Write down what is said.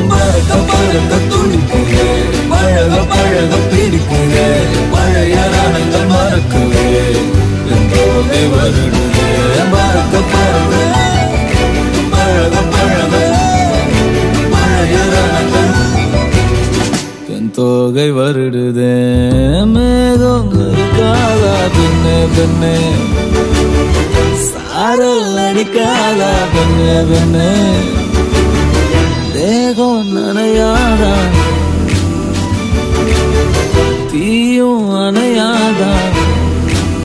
பறக்க பறக்க துடிக்குது பழக பழக பிடிக்குது பழைய ரணங்கள் மறக்குது என் போதை வருடுது பறக்க பறக்க பழக பழக பழைய ரணங்கள் என் தோகை வருடுதே மேகம் இருக்காதா பின்னே பின்னே சாரல் அடிக்காதா பின்னே பின்னே தேகம் நனையாதா தீயும் அணையாதா